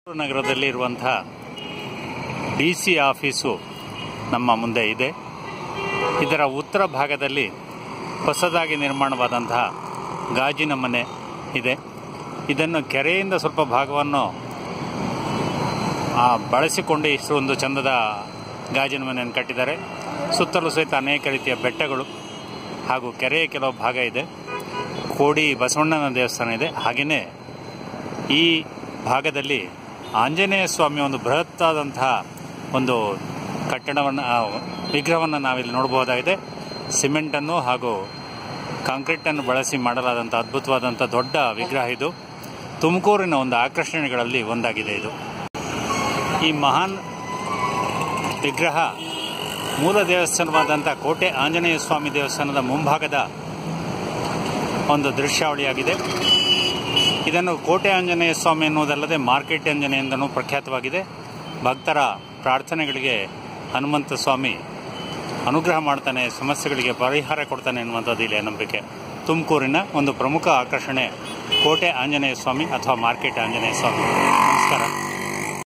ನಗರದಲ್ಲಿ ಇರುವಂತಹ D C office ನಮ್ಮ ಮುಂದೆ ಇದೆ ಇದರ ಉತ್ತರ ಭಾಗದಲ್ಲಿ ಹೊಸದಾಗಿ ನಿರ್ಮಾಣವಾದಂತಹ ಗಾಜಿನ ಮನೆ ಇದೆ ಇದನ್ನು ಕೆರೆಯಿಂದ ಸ್ವಲ್ಪ ಭಾಗವನ್ನು ಆ, ಬಳಸಿಕೊಂಡು ಇಷ್ಟೊಂದು ಚಂದದ ಗಾಜಿನ ಮನೆಯನ್ನು ಕಟ್ಟಿದ್ದಾರೆ ಸುತ್ತಲೂ ಸಹಿತ ಅನೇಕ ರೀತಿಯ ಬೆಟ್ಟಗಳು ಹಾಗೂ ಕೆರೆಯ ಕೆಲವು ಭಾಗ ಇದೆ ಕೋಡಿ ಬಸವಣ್ಣನ ದೇವಸ್ಥಾನ ಇದೆ ಹಾಗೆಯೇ ಈ ಭಾಗದಲ್ಲಿ ಆಂಜನೇಯ ಸ್ವಾಮಿಯ ಒಂದು ಬೃಹತ್ತಾದಂತಹ ಒಂದು ಕಟ್ಟಡವನ್ನು ಆ, ವಿಗ್ರಹವನ್ನು ನಾವಿಲ್ಲಿ ನೋಡಬಹುದಾಗಿದೆ ಸಿಮೆಂಟನ್ನು ಹಾಗೂ ಕಾಂಕ್ರೀಟನ್ನು ಬಳಸಿ ಮಾಡಲಾದಂಥ ಅದ್ಭುತವಾದಂಥ ದೊಡ್ಡ ವಿಗ್ರಹ ಇದು ತುಮಕೂರಿನ ಒಂದು ಆಕರ್ಷಣೆಗಳಲ್ಲಿ ಒಂದಾಗಿದೆ ಇದು ಈ ಮಹಾನ್ ವಿಗ್ರಹ ಮೂಲ ದೇವಸ್ಥಾನವಾದಂಥ ಕೋಟೆ ಆಂಜನೇಯ ಸ್ವಾಮಿ ದೇವಸ್ಥಾನದ ಮುಂಭಾಗದ ಒಂದು ದೃಶ್ಯಾವಳಿಯಾಗಿದೆ ಇದನ್ನು ಕೋಟೆ ಆಂಜನೇಯ ಸ್ವಾಮಿ ಎನ್ನುವುದಲ್ಲದೆ ಮಾರ್ಕೆಟ್ ಆಂಜನೇಯ ಎಂದನೂ ಪ್ರಖ್ಯಾತವಾಗಿದೆ ಭಕ್ತರ ಪ್ರಾರ್ಥನೆಗಳಿಗೆ ಹನುಮಂತ ಸ್ವಾಮಿ ಅನುಗ್ರಹ ಮಾಡ್ತಾನೆ ಸಮಸ್ಯೆಗಳಿಗೆ ಪರಿಹಾರ ಕೊಡ್ತಾನೆ ಎನ್ನುವಂಥದ್ದು ಇಲ್ಲಿಯ ನಂಬಿಕೆ ತುಮಕೂರಿನ ಒಂದು ಪ್ರಮುಖ ಆಕರ್ಷಣೆ ಕೋಟೆ ಆಂಜನೇಯ ಸ್ವಾಮಿ ಅಥವಾ ಮಾರ್ಕೆಟ್ ಆಂಜನೇಯ ಸ್ವಾಮಿ ನಮಸ್ಕಾರ